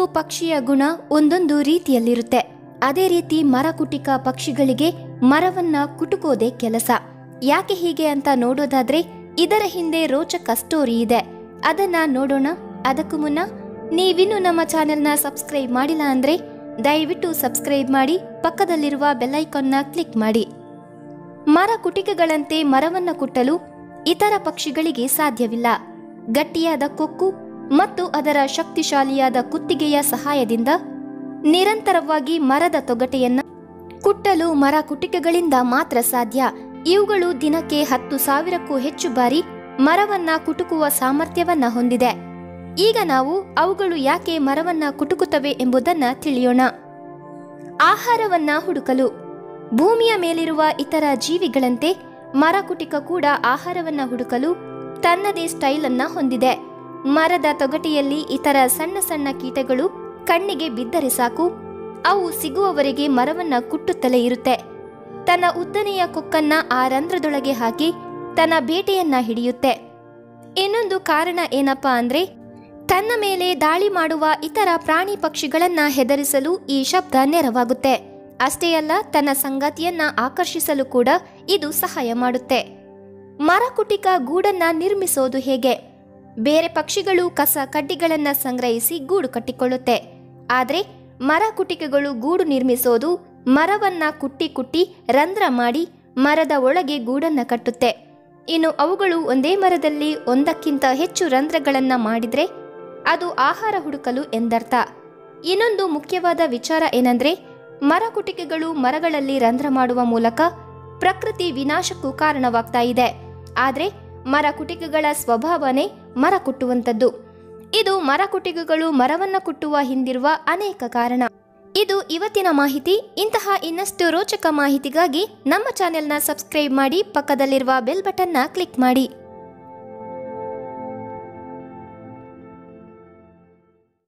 ಪಕ್ಷಿಯ ಗುಣ ಒಂದೊಂದು ರೀತಿಯಲ್ಲಿರುತ್ತೆ ಅದೇ ರೀತಿ ಮರ ಕುಟಿಕ ಪಕ್ಷಿಗಳಿಗೆ ಮರವನ್ನ ಕುಟುಕೋದೇ ಕೆಲಸ ಯಾಕೆ ಹೀಗೆ ಅಂತ ನೋಡೋದಾದ್ರೆ ಇದರ ಹಿಂದೆ ರೋಚಕ ಸ್ಟೋರಿ ಇದೆ ಅದನ್ನ ನೋಡೋಣ ಅದಕ್ಕೂ ಮುನ್ನ ನೀವಿನ್ನೂ ನಮ್ಮ ಚಾನೆಲ್ನ ಸಬ್ಸ್ಕ್ರೈಬ್ ಮಾಡಿಲ್ಲ ಅಂದ್ರೆ ದಯವಿಟ್ಟು ಸಬ್ಸ್ಕ್ರೈಬ್ ಮಾಡಿ ಪಕ್ಕದಲ್ಲಿರುವ ಬೆಲ್ಲೈಕಾನ್ನ ಕ್ಲಿಕ್ ಮಾಡಿ ಮರ ಕುಟಿಕಗಳಂತೆ ಮರವನ್ನ ಕುಟ್ಟಲು ಇತರ ಪಕ್ಷಿಗಳಿಗೆ ಸಾಧ್ಯವಿಲ್ಲ ಗಟ್ಟಿಯಾದ ಕೊಕ್ಕು ಮತ್ತು ಅದರ ಶಕ್ತಿಶಾಲಿಯಾದ ಕುತ್ತಿಗೆಯ ಸಹಾಯದಿಂದ ನಿರಂತರವಾಗಿ ಮರದ ತೊಗಟೆಯನ್ನ ಕುಟ್ಟಲು ಮರ ಕುಟಿಕೆಗಳಿಂದ ಮಾತ್ರ ಸಾಧ್ಯ ಇವುಗಳು ದಿನಕ್ಕೆ ಹತ್ತು ಸಾವಿರಕ್ಕೂ ಹೆಚ್ಚು ಬಾರಿ ಮರವನ್ನ ಕುಟುಕುವ ಸಾಮರ್ಥ್ಯವನ್ನ ಹೊಂದಿದೆ ಈಗ ನಾವು ಅವುಗಳು ಯಾಕೆ ಮರವನ್ನ ಕುಟುಕುತ್ತವೆ ಎಂಬುದನ್ನ ತಿಳಿಯೋಣ ಆಹಾರವನ್ನ ಹುಡುಕಲು ಭೂಮಿಯ ಮೇಲಿರುವ ಇತರ ಜೀವಿಗಳಂತೆ ಮರಕುಟಿಕ ಕೂಡ ಆಹಾರವನ್ನ ಹುಡುಕಲು ತನ್ನದೇ ಸ್ಟೈಲ್ ಅನ್ನ ಹೊಂದಿದೆ ಮರದ ತೊಗಟೆಯಲ್ಲಿ ಇತರ ಸಣ್ಣ ಸಣ್ಣ ಕೀಟಗಳು ಕಣ್ಣಿಗೆ ಬಿದ್ದರೆ ಸಾಕು ಅವು ಸಿಗುವವರೆಗೆ ಮರವನ್ನ ಕುಟ್ಟುತ್ತಲೇ ಇರುತ್ತೆ ತನ್ನ ಉದ್ದನೆಯ ಕೊಕ್ಕನ್ನ ಆ ರಂಧ್ರದೊಳಗೆ ಹಾಕಿ ತನ್ನ ಬೇಟೆಯನ್ನ ಹಿಡಿಯುತ್ತೆ ಇನ್ನೊಂದು ಕಾರಣ ಏನಪ್ಪಾ ಅಂದ್ರೆ ತನ್ನ ಮೇಲೆ ದಾಳಿ ಮಾಡುವ ಇತರ ಪ್ರಾಣಿ ಪಕ್ಷಿಗಳನ್ನ ಹೆದರಿಸಲು ಈ ಶಬ್ದ ನೆರವಾಗುತ್ತೆ ಅಷ್ಟೇ ಅಲ್ಲ ತನ್ನ ಸಂಗಾತಿಯನ್ನ ಆಕರ್ಷಿಸಲು ಕೂಡ ಇದು ಸಹಾಯ ಮಾಡುತ್ತೆ ಮರಕುಟಿಕ ಗೂಡನ್ನ ನಿರ್ಮಿಸೋದು ಹೇಗೆ ಬೇರೆ ಪಕ್ಷಿಗಳು ಕಸ ಕಡ್ಡಿಗಳನ್ನ ಸಂಗ್ರಹಿಸಿ ಗೂಡು ಕಟ್ಟಿಕೊಳ್ಳುತ್ತೆ ಆದರೆ ಮರ ಕುಟಿಕೆಗಳು ಗೂಡು ನಿರ್ಮಿಸೋದು ಮರವನ್ನ ಕುಟ್ಟಿ ಕುಟ್ಟಿ ರಂಧ್ರ ಮಾಡಿ ಮರದ ಒಳಗೆ ಗೂಡನ್ನ ಕಟ್ಟುತ್ತೆ ಇನ್ನು ಅವುಗಳು ಒಂದೇ ಮರದಲ್ಲಿ ಒಂದಕ್ಕಿಂತ ಹೆಚ್ಚು ರಂಧ್ರಗಳನ್ನ ಮಾಡಿದ್ರೆ ಅದು ಆಹಾರ ಹುಡುಕಲು ಎಂದರ್ಥ ಇನ್ನೊಂದು ಮುಖ್ಯವಾದ ವಿಚಾರ ಏನಂದ್ರೆ ಮರ ಕುಟಿಕೆಗಳು ಮರಗಳಲ್ಲಿ ರಂಧ್ರ ಮಾಡುವ ಮೂಲಕ ಪ್ರಕೃತಿ ವಿನಾಶಕ್ಕೂ ಕಾರಣವಾಗ್ತಾ ಇದೆ ಆದ್ರೆ ಮರ ಕುಟಿಕೆಗಳ ಸ್ವಭಾವನೇ ಮರ ಕುಟ್ಟುವಂಥದ್ದು ಇದು ಮರ ಕುಟಿಕೆಗಳು ಮರವನ್ನ ಕುಟ್ಟುವ ಹಿಂದಿರುವ ಅನೇಕ ಕಾರಣ ಇದು ಇವತ್ತಿನ ಮಾಹಿತಿ ಇಂತಹ ಇನ್ನಷ್ಟು ರೋಚಕ ಮಾಹಿತಿಗಾಗಿ ನಮ್ಮ ಚಾನೆಲ್ನ ಸಬ್ಸ್ಕ್ರೈಬ್ ಮಾಡಿ ಪಕ್ಕದಲ್ಲಿರುವ ಬೆಲ್ ಬಟನ್ನ ಕ್ಲಿಕ್ ಮಾಡಿ